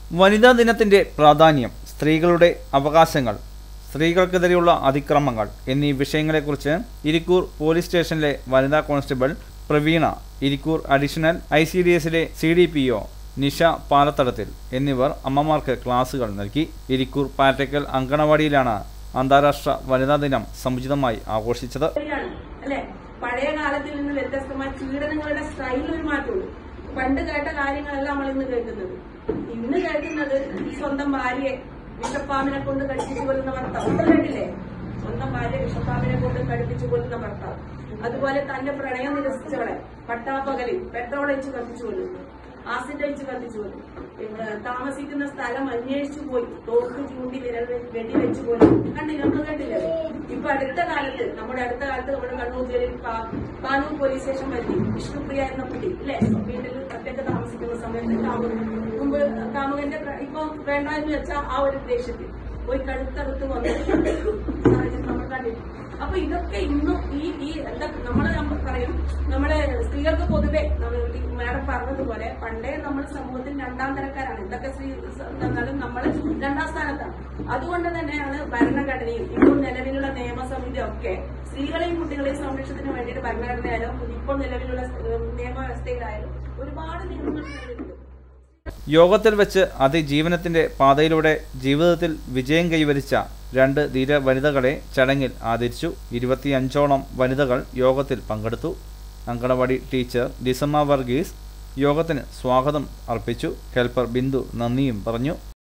വനിതാ ദിനത്തിന്റെ പ്രാധാന്യം സ്ത്രീകളുടെ അവകാശങ്ങൾ സ്ത്രീകൾക്കെതിരെയുള്ള അതിക്രമങ്ങൾ എന്നീ വിഷയങ്ങളെക്കുറിച്ച് ഇരിക്കൂർ പോലീസ് സ്റ്റേഷനിലെ വനിതാ constable Praveena Irikkur additional I C D എസിലെ C D P O Nisha പാലത്തടത്തിൽ എന്നിവർ അമ്മമാർക്ക് ക്ലാസുകൾ നൽകി ഇരിക്കൂർ പാറ്റക്കൽ അങ്കണവാടിയിലാണ് അന്താരാഷ്ട്ര വനിതാ ദിനം സമുചിതമായി ആഘോഷിച്ചത് ശരിയാണ് അല്ലെ പഴയ കാലത്തിൽ നിന്ന് വ്യത്യസ്തമായ പീഡനങ്ങളുടെ സ്റ്റൈലിൽ ഒരു മാറ്റമുള്ളൂ പണ്ട് കേട്ട കാര്യങ്ങളെല്ലാം നമ്മൾ ഇന്ന് കേൾക്കുന്നത് ഇന്ന് കേൾക്കുന്നത് സ്വന്തം ഭാര്യയെ വിഷപ്പാമ്പിനെ കൊണ്ട് കടിപ്പിച്ചു കൊല്ലുന്ന ഭർത്താവ് ഇത് കേട്ടില്ലേ സ്വന്തം ഭാര്യ വിഷപ്പാമ്പിനെ കൊണ്ട് കടിപ്പിച്ചു കൊല്ലുന്ന ഭർത്താവ് അതുപോലെ തന്റെ പ്രണയം നിരസിച്ചവളെ പട്ടാപ്പകലിൽ പെട്രോൾ ഒഴിച്ച് കത്തിച്ചു കൊല്ലുന്നു ആസിഡ് ഒഴിച്ച് കത്തിച്ചു കൊല്ലും ഇവിടെ താമസിക്കുന്ന സ്ഥലം അന്വേഷിച്ചു പോയി തോക്ക് ചൂണ്ടി വിരൽ വെ- വെടിവെച്ച് പോലും കണ്ടില്ല നമ്മൾ കേട്ടില്ലേ ഇപ്പൊ അടുത്ത കാലത്ത് നമ്മുടെ അടുത്ത കാലത്ത് നമ്മുടെ കണ്ണൂർ ജില്ലയിൽ പാ- പാനൂർ പോലീസ് സ്റ്റേഷൻ വഴി വിഷ്ണുപ്രിയ എന്ന കുട്ടി അല്ലെ വീട്ടിൽ ഒറ്റയ്ക്ക് താമസിക്കുന്ന സമയത്ത് കാമുകൻ മുമ്പ് കാമുകന്റെ പ്ര- ഇപ്പൊ വേണ്ട എന്ന് വെച്ച ആ ഒരു ദേഷ്യത്തിൽ പോയി കഴുത്തറുത്ത് വന്ന് സാഹചര്യം നമ്മൾ കണ്ടില്ല അപ്പൊ ഇതൊക്കെ ഇന്നും ഈ ഈ എന്താ നമ്മള് നമ്മൾ പറയും നമ്മളെ സ്ത്രീകൾക്ക് പൊതുവെ നമ്മൾ ഈ മാഡം പറഞ്ഞതുപോലെ പണ്ടേ നമ്മൾ സമൂഹത്തിൽ രണ്ടാം തരക്കാരാണ് എന്തൊക്കെ സ്ത്രീ എന്നാലും നമ്മൾ രണ്ടാം സ്ഥാനത്താണ് അതുകൊണ്ട് തന്നെയാണ് ഭരണഘടനയും ഇപ്പോൾ നിലവിലുള്ള നിയമസമിതി ഒക്കെ സ്ത്രീകളെയും കുട്ടികളെയും സംരക്ഷണത്തിന് വേണ്ടിയിട്ട് ഭരണഘടനയായാലും ഇപ്പോൾ നിലവിലുള്ള ഏഹ്, നിയമവ്യവസ്ഥയിലായാലും ഒരുപാട് നിയമങ്ങൾ നിലവിലുണ്ട് യോഗത്തിൽ വെച്ച് അതിജീവനത്തിന്റെ പാതയിലൂടെ ജീവിതത്തിൽ വിജയം കൈവരിച്ച രണ്ട് ധീര വനിതകളെ ചടങ്ങിൽ ആദരിച്ചു ഇരുപത്തിയഞ്ചോളം വനിതകൾ യോഗത്തിൽ പങ്കെടുത്തു അങ്കണവാടി ടീച്ചർ ഡിസമ്മ വർഗീസ് യോഗത്തിന് സ്വാഗതം അർപ്പിച്ചു ഹെൽപ്പർ ബിന്ദു നന്ദിയും പറഞ്ഞു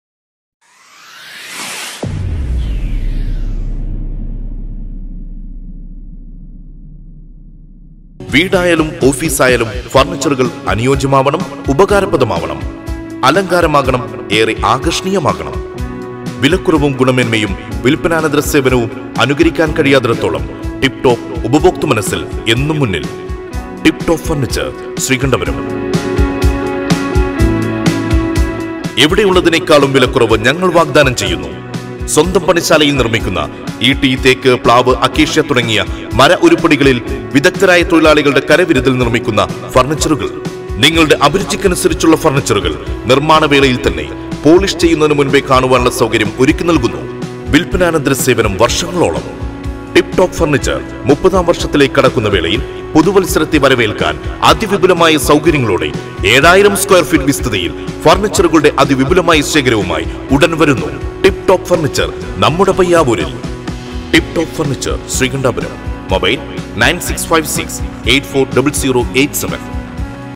വീടായാലും ഓഫീസായാലും ഫർണിച്ചറുകൾ അനുയോജ്യമാവണം ഉപകാരപ്രദമാവണം അലങ്കാരമാകണം ഏറെ ആകർഷണീയമാകണം വിലക്കുറവും ഗുണമേന്മയും വിൽപ്പനാനന്തര സേവനവും അനുകരിക്കാൻ കഴിയാത്തിടത്തോളം ടിപ് ടോപ്പ് ഉപഭോക്തൃ മനസ്സിൽ എന്നും മുന്നിൽ ടിപ് ടോപ്പ് ഫർണിച്ചർ ശ്രീകണ്ഠപുരം എവിടെയുള്ളതിനേക്കാളും വിലക്കുറവ് ഞങ്ങൾ വാഗ്ദാനം ചെയ്യുന്നു സ്വന്തം പണിശാലയിൽ നിർമ്മിക്കുന്ന ഈട്ടി തേക്ക് പ്ലാവ് അക്കേഷ്യ തുടങ്ങിയ മര ഉരുപ്പടികളിൽ വിദഗ്ധരായ തൊഴിലാളികളുടെ കരവിരുതിൽ നിർമ്മിക്കുന്ന ഫർണിച്ചറുകൾ നിങ്ങളുടെ അഭിരുചിക്കനുസരിച്ചുള്ള ഫർണിച്ചറുകൾ നിർമ്മാണ വേളയിൽ തന്നെ പോളിഷ് ചെയ്യുന്നതിന് മുൻപേ കാണുവാനുള്ള സൗകര്യം ഒരുക്കി നൽകുന്നു വിൽപ്പനാനന്തര സേവനം വർഷങ്ങളോളം ടിപ് ടോപ്പ് ഫർണിച്ചർ മുപ്പതാം വർഷത്തിലേക്ക് കടക്കുന്ന വേളയിൽ പുതുവത്സരത്തെ വരവേൽക്കാൻ അതിവിപുലമായ സൗകര്യങ്ങളോടെ ഏഴായിരം സ്ക്വയർ ഫീറ്റ് വിസ്തൃതിയിൽ ഫർണിച്ചറുകളുടെ അതിവിപുലമായ ശേഖരവുമായി ഉടൻ വരുന്നു ടിപ് ടോപ്പ് ഫർണിച്ചർ നമ്മുടെ പയ്യാവൂരിൽ tip top furniture Sreekandapuram mobile nine six five six eight four double zero eight seven